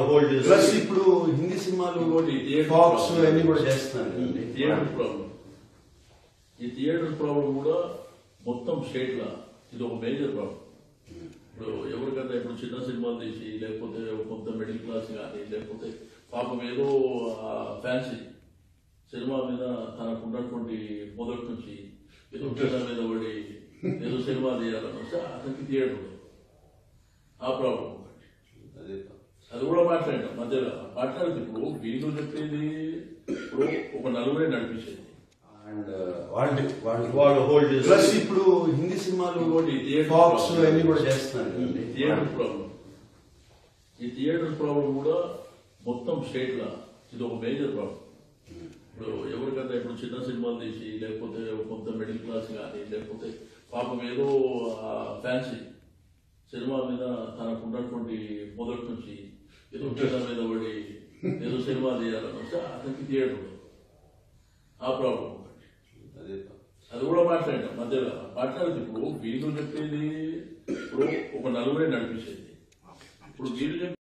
Hold plus ఇప్పుడు హిందీ సినిమాలు ఇంకోటి theatre ఫాక్స్ problem. అన్ని కూడా చేస్తున్నారు కదండి. థియేటర్ ప్రాబ్లం ఈ థియేటర్ ప్రాబ్లం కూడా మొత్తం స్టేట్ లా ఇది ఒక మేజర్ ప్రాబ్లం ఇప్పుడు ఎవరికైనా ఇప్పుడు చిన్న సినిమాలు తీసి లేకపోతే కొంత మిడిల్ క్లాస్ కానీ లేకపోతే పాపం ఏదో ఫ్యాన్సీ సినిమా మీద తనకు ఉన్నటువంటి మొదటి నుంచి ఏదో పిల్ల మీద పడి ఏదో సినిమా తీయాలని వస్తే అతనికి థియేటర్ ఉండదు ఆ ప్రాబ్లం ఒకటి అదే అది కూడా మాట్లాడాం మధ్యలో మాట్లాడదు ఇప్పుడు వీళ్ళు చెప్పేది ఇప్పుడు ఒక నలుగురే నడిపించేది అండ్ వాళ్ళు వాళ్ళు వాళ్ళు హోల్డ్ ప్లస్ ఇప్పుడు హిందీ సినిమాలు ఇంకోటి theatre ఫాక్స్ problem. అన్ని కూడా చేస్తున్నారు కదండి. థియేటర్ ప్రాబ్లం ఈ థియేటర్ ప్రాబ్లం కూడా మొత్తం స్టేట్ లా ఇది ఒక మేజర్ ప్రాబ్లం ఇప్పుడు ఎవరికైనా ఇప్పుడు చిన్న సినిమాలు తీసి లేకపోతే కొంత మిడిల్ క్లాస్ కానీ లేకపోతే పాపం ఏదో ఫ్యాన్సీ సినిమా మీద తనకు ఉన్నటువంటి మొదటి నుంచి ఏదో పిల్ల మీద పడి ఏదో సినిమా తీయాలని వస్తే అతనికి థియేటర్ ఉండదు ఆ ప్రాబ్లం ఒకటి అదే అది కూడా మాట్లాడాం మధ్యలో మాట్లాడదు ఇప్పుడు వీళ్ళు చెప్పేది ఇప్పుడు ఒక నలుగురే నడిపించేది ఇప్పుడు వీళ్ళు చెప్పేది